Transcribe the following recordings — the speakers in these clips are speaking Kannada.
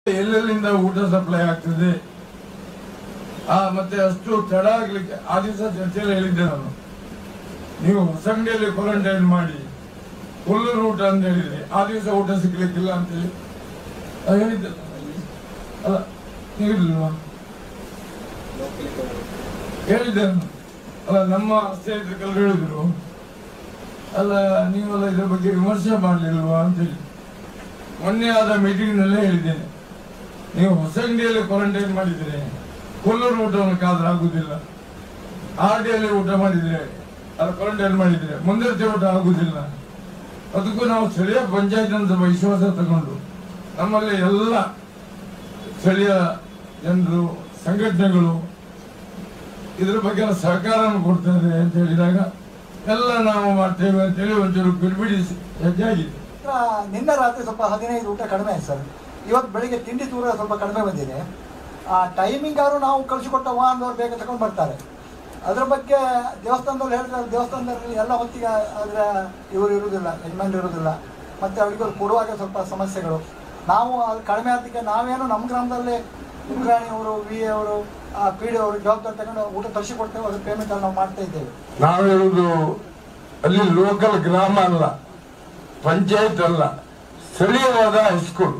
ಎಲ್ಲೆಲ್ಲಿಂದ ಊಟ ಸಪ್ಲೈ ಆಗ್ತದೆ ಆ ಮತ್ತೆ ಅಷ್ಟು ತಡ ಆಗ್ಲಿಕ್ಕೆ ಆ ದಿವಸ ಚರ್ಚೆಯಲ್ಲಿ ಹೇಳಿದ್ದೆ ನಾನು ನೀವು ಹೊಸಂಗಡಿಯಲ್ಲಿ ಕ್ವಾರಂಟೈನ್ ಮಾಡಿ ಕೊಲ್ಲೂರು ಊಟ ಅಂತ ಹೇಳಿದ್ರೆ ಆ ದಿವಸ ಊಟ ಸಿಗ್ಲಿಕ್ಕಿಲ್ಲ ಅಂತೇಳಿ ಅದು ಹೇಳಿದ್ದೆ ಅಲ್ಲ ಹೇಳಿಲ್ವಾ ಹೇಳಿದ್ದೆ ನಾನು. ಅಲ್ಲ ನಮ್ಮ ಸ್ನೇಹಿತರು ಕೆಲವರು ಹೇಳಿದ್ರು ಅಲ್ಲ ನೀವೆಲ್ಲ ಇದ್ರ ಬಗ್ಗೆ ವಿಮರ್ಶೆ ಮಾಡಲಿಲ್ವಾ ಅಂತೇಳಿ ಮೊನ್ನೆ ಆದ ಮೀಟಿಂಗ್ ನಲ್ಲೇ ಹೇಳಿದ್ದೇನೆ ನೀವು ಹೊಸಂಗಡಿಯಲ್ಲಿ ಕ್ವಾರಂಟೈನ್ ಮಾಡಿದ್ರೆ ಕೊಲ್ಲೂರು ಊಟವನ್ನು ಕಾದ್ರೆ ಆಗುದಿಲ್ಲ ಆರ್ಡಿಯಲ್ಲಿ ಊಟ ಮಾಡಿದ್ರೆ ಅದು ಕ್ವಾರಂಟೈನ್ ಮಾಡಿದ್ರೆ ಮುಂದರ್ತಿ ಊಟ ಆಗುದಿಲ್ಲ ಅದಕ್ಕೂ ನಾವು ಸ್ಥಳೀಯ ಪಂಚಾಯತ್ ಅಂತ ವಿಶ್ವಾಸ ತಗೊಂಡು ನಮ್ಮಲ್ಲಿ ಎಲ್ಲ ಸ್ಥಳೀಯ ಜನರು ಸಂಘಟನೆಗಳು ಇದ್ರ ಬಗ್ಗೆ ಸಹಕಾರ ಕೊಡ್ತಾರೆ ಅಂತ ಹೇಳಿದಾಗ ಎಲ್ಲ ನಾವು ಮಾಡ್ತೇವೆ ಅಂತೇಳಿ ಒಂಚೂರು ಬಿಡ್ಬಿಡಿ ಹೆಜ್ಜೆ ಆಗಿದೆ ಆ, ನಿನ್ನೆ ರಾತ್ರಿ ಸ್ವಲ್ಪ ಹದಿನೈದು ಊಟ ಕಡಿಮೆ ಆಯ್ತು ಸರ್ ಇವತ್ತು ಬೆಳಿಗ್ಗೆ ತಿಂಡಿ ತೂರ ಸ್ವಲ್ಪ ಕಡಿಮೆ ಬಂದಿದೆ ಆ ಟೈಮಿಂಗ್ ಅವರು ನಾವು ಕಳಿಸಿಕೊಟ್ಟ ವಾಹನದವ್ರು ಬೇಗ ತಗೊಂಡು ಬರ್ತಾರೆ ಅದ್ರ ಬಗ್ಗೆ ದೇವಸ್ಥಾನದಲ್ಲಿ ಹೇಳಿದ್ರೆ ದೇವಸ್ಥಾನದಲ್ಲಿ ಎಲ್ಲ ಹೊತ್ತಿಗೆ ಆದರೆ ಇವರು ಇರುವುದಿಲ್ಲ ಯಜಮಾನ್ರು ಇರುವುದಿಲ್ಲ ಮತ್ತು ಅವರಿಗೆ ಕೊಡುವಾಗ ಸ್ವಲ್ಪ ಸಮಸ್ಯೆಗಳು ನಾವು ಅದು ಕಡಿಮೆ ಆದಕ್ಕೆ ನಾವೇನು ನಮ್ಮ ಗ್ರಾಮದಲ್ಲಿ ಇಂದ್ರಾಣಿ ಅವರು ವಿ ಎ ಅವರು ಪಿ ಡಿ ಅವರು ಜವಾಬ್ದಾರಿ ತಗೊಂಡು ಊಟ ತರಿಸಿಕೊಡ್ತೇವೆ ಅದ್ರ ಪೇಮೆಂಟ್ ನಾವು ಮಾಡ್ತಾ ಇದ್ದೇವೆ ನಾವು ಹೇಳುದು ಅಲ್ಲಿ ಲೋಕಲ್ ಗ್ರಾಮ ಅಲ್ಲ ಪಂಚಾಯತ್ ಅಲ್ಲ ಸ್ಥಳೀಯವಾದ ಹೈಸ್ಕೂಲ್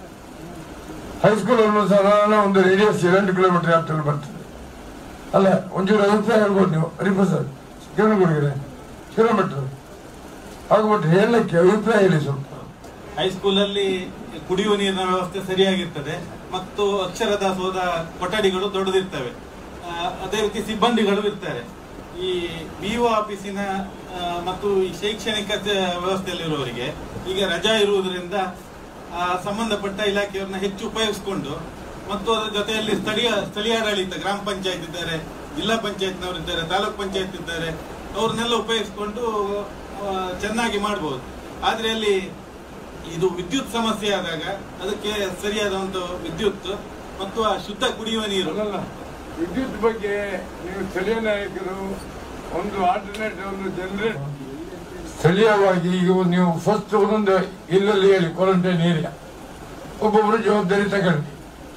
ಹೈಸ್ಕೂಲ್ ಅನ್ನು ಸಾಧಾರಣ ಒಂದು ರೇಡಿಯಸ್ ಎರಡು ಕಿಲೋಮೀಟರ್ ವ್ಯಾಪ್ತಿಯಲ್ಲಿ ಬರ್ತದೆ ಅಲ್ಲ ಒಂಚೂರು ಅಭಿಪ್ರಾಯ ಹೇಳ್ಬೋದು ನೀವು ಹರಿಪ್ರಸಾದ್ ಕಿರಣಗುಡಿಗೆ ಕಿಲೋಮೀಟರ್ ಆಗ್ಬಿಟ್ಟು ಹೇಳಲಿಕ್ಕೆ ಅಭಿಪ್ರಾಯ ಹೇಳಿ ಸ್ವಲ್ಪ ಹೈಸ್ಕೂಲಲ್ಲಿ ಕುಡಿಯುವ ನೀರಿನ ವ್ಯವಸ್ಥೆ ಸರಿಯಾಗಿರ್ತದೆ ಮತ್ತು ಅಕ್ಷರದಾಸೋಹದ ಕೊಠಡಿಗಳು ದೊಡ್ಡದಿರ್ತವೆ ಆ, ಅದೇ ರೀತಿ ಸಿಬ್ಬಂದಿಗಳು ಇರ್ತಾರೆ ಈ ಬಿ ಒ ಆಫೀಸಿನ ಆ, ಮತ್ತು ಈ ಶೈಕ್ಷಣಿಕ ಸ- ವ್ಯವಸ್ಥೆಯಲ್ಲಿರುವವರಿಗೆ ಈಗ ರಜಾ ಇರುವುದರಿಂದ ಆ, ಸಂಬಂಧಪಟ್ಟ ಇಲಾಖೆಯವರನ್ನ ಹೆಚ್ಚು ಉಪಯೋಗಿಸಿಕೊಂಡು ಮತ್ತು ಅದರ ಜೊತೆಯಲ್ಲಿ ಸ್ಥಳೀಯ ಸ್ಥಳೀಯಾಡಳಿತ ಗ್ರಾಮ ಪಂಚಾಯತ್ ಇದ್ದಾರೆ ಜಿಲ್ಲಾ ಪಂಚಾಯತ್ನವರು ಇದ್ದಾರೆ ತಾಲೂಕ್ ಪಂಚಾಯತ್ ಇದ್ದಾರೆ ಅವ್ರನ್ನೆಲ್ಲ ಉಪಯೋಗಿಸಿಕೊಂಡು ಆ, ಚೆನ್ನಾಗಿ ಮಾಡ್ಬೋದು ಆದ್ರೆ ಅಲ್ಲಿ ಇದು ವಿದ್ಯುತ್ ಸಮಸ್ಯೆ ಆದಾಗ ಅದಕ್ಕೆ ಸರಿಯಾದ ಒಂದು ವಿದ್ಯುತ್ ಮತ್ತು ಆ ಶುದ್ಧ ಕುಡಿಯುವ ನೀರು ಅಲ್ಲಲ್ಲ ವಿದ್ಯುತ್ ಬಗ್ಗೆ ನೀವು ಸ್ಥಳೀಯ ನಾಯಕರು ಒಂದು ಆಲ್ಟರ್ನೇಟ್ ಒಂದು ಜನರೇಟ್ ಸ್ಥಳೀಯವಾಗಿ ಈಗ ನೀವು ಫಸ್ಟ್ ಒಂದೊಂದು ಇಲ್ಲಲ್ಲಿ ಹೇಳಿ ಕ್ವಾರಂಟೈನ್ ಏರಿಯಾ ಒಬ್ಬೊಬ್ರು ಜವಾಬ್ದಾರಿ ತಗೊಂಡು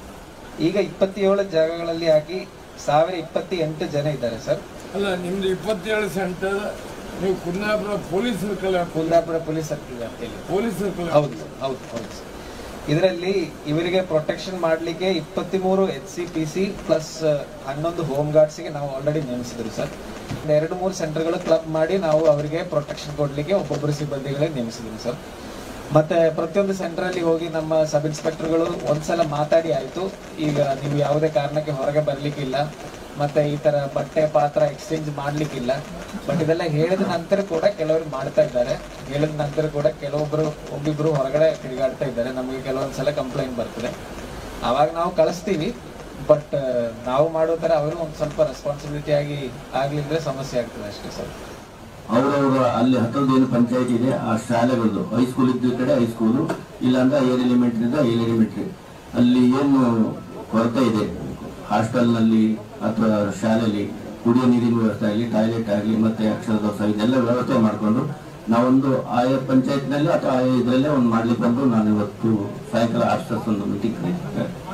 ಈಗ ಇಪ್ಪತ್ತೇಳು ಜಾಗಗಳಲ್ಲಿ ಹಾಕಿ ಸಾವಿರ ಇಪ್ಪತ್ತ ಎಂಟು ಜನ ಇದ್ದಾರೆ ಸರ್ ಅಲ್ಲ ನಿಮ್ದು ಇಪ್ಪತ್ತೇಳು ಸೆಂಟರ್ ನೀವು Kundapura police circle Kundapura police circle ವ್ಯಾಪ್ತಿಯಲ್ಲಿ ಪೊಲೀಸ್ ಸರ್ಕಲ್ ಹೌದು ಸರ್, ಹೌದು ಹೌದು ಸರ್. ಇದರಲ್ಲಿ ಇವರಿಗೆ ಪ್ರೊಟೆಕ್ಷನ್ ಮಾಡಲಿಕ್ಕೆ ಇಪ್ಪತ್ತ್ಮೂರು H C P C plus ಹನ್ನೊಂದು ಹೋಮ್ ಗಾರ್ಡ್ಸ್ಗೆ ನಾವು ಆಲ್ರೆಡಿ ನೇಮಿಸಿದ್ರು ಸರ್ ಒಂದು ಎರಡು ಮೂರು ಸೆಂಟರ್ಗಳು ಕ್ಲಬ್ ಮಾಡಿ ನಾವು ಅವರಿಗೆ ಪ್ರೊಟೆಕ್ಷನ್ ಕೊಡಲಿಕ್ಕೆ ಒಬ್ಬೊಬ್ಬರು ಸಿಬ್ಬಂದಿಗಳೇ ನೇಮಿಸಿದ್ರು ಸರ್ ಮತ್ತೆ ಪ್ರತಿಯೊಂದು ಸೆಂಟರಲ್ಲಿ ಹೋಗಿ ನಮ್ಮ ಸಬ್ ಇನ್ಸ್ಪೆಕ್ಟರ್ಗಳು ಒಂದ್ಸಲ ಮಾತಾಡಿ ಆಯ್ತು ಈಗ ನೀವು ಯಾವುದೇ ಕಾರಣಕ್ಕೆ ಹೊರಗೆ ಬರ್ಲಿಕ್ಕಿಲ್ಲ ಮತ್ತೆ ಈ ತರ ಬಟ್ಟೆ ಪಾತ್ರ ಎಕ್ಸ್ಚೇಂಜ್ ಮಾಡ್ಲಿಕ್ಕಿಲ್ಲ ಬಟ್ ಇದೆಲ್ಲ ಹೇಳಿದ ನಂತರ ಕೂಡ ಕೆಲವರು ಮಾಡ್ತಾ ಇದ್ದಾರೆ ಹೇಳಿದ ನಂತರ ಕೂಡ ಕೆಲವೊಬ್ರು ಒಬ್ಬಿಬ್ರು ಹೊರಗಡೆ ತಿರುಗಾಡ್ತಾ ಇದ್ದಾರೆ ನಮಗೆ ಕೆಲವೊಂದ್ಸಲ ಕಂಪ್ಲೇಂಟ್ ಬರ್ತದೆ ಅವಾಗ ನಾವು ಕಳಿಸ್ತೀವಿ ಬಟ್ ನಾವು ಮಾಡೋ ತರ ಅವರು ಒಂದ್ ಸ್ವಲ್ಪ ರೆಸ್ಪಾನ್ಸಿಬಿಲಿಟಿ ಆಗಿ ಆಗ್ಲಿದ್ರೆ ಸಮಸ್ಯೆ ಆಗ್ತದೆ ಅಷ್ಟೇ ಸರ್ ಅವರವರ ಅಲ್ಲಿ ಹತ್ತೊಂದು ಏನು ಪಂಚಾಯತ್ ಇದೆ ಆ ಶಾಲೆಗಳದ್ದು ಹೈಸ್ಕೂಲ್ ಇದ್ದ ಕಡೆ ಹೈಸ್ಕೂಲು ಇಲ್ಲಾಂದ್ರೆ ಏರ್ ಎಲಿಮೆಂಟ್ರಿ ಇದ್ದ ಏರ್ ಎಲಿಮೆಂಟ್ರಿ ಅಲ್ಲಿ ಏನು ಕೊರತೆ ಇದೆ ಹಾಸ್ಟೆಲ್ನಲ್ಲಿ ಅಥವಾ ಶಾಲೆಯಲ್ಲಿ ಕುಡಿಯೋ ನೀರಿನ ವ್ಯವಸ್ಥೆ ಆಗಲಿ ಟಾಯ್ಲೆಟ್ ಆಗಲಿ ಮತ್ತೆ ಅಕ್ಷರ ದೋಷ ಇದೆಲ್ಲ ವ್ಯವಸ್ಥೆ ಮಾಡಿಕೊಂಡು ನಾವೊಂದು ಆಯಾ ಪಂಚಾಯತ್ನಲ್ಲಿ ಅಥವಾ ಆಯಾ ಇದರಲ್ಲೇ ಒಂದು ಮಾಡ್ಲಿಕ್ಕೆ ಬಂದು ನಾನು ಇವತ್ತು ಸಾಯಂಕಾಲ ಆರ್ಸಸ್ ಒಂದು ಮೀಟಿಂಗ್ ಕರೀತಿದ್ದೆ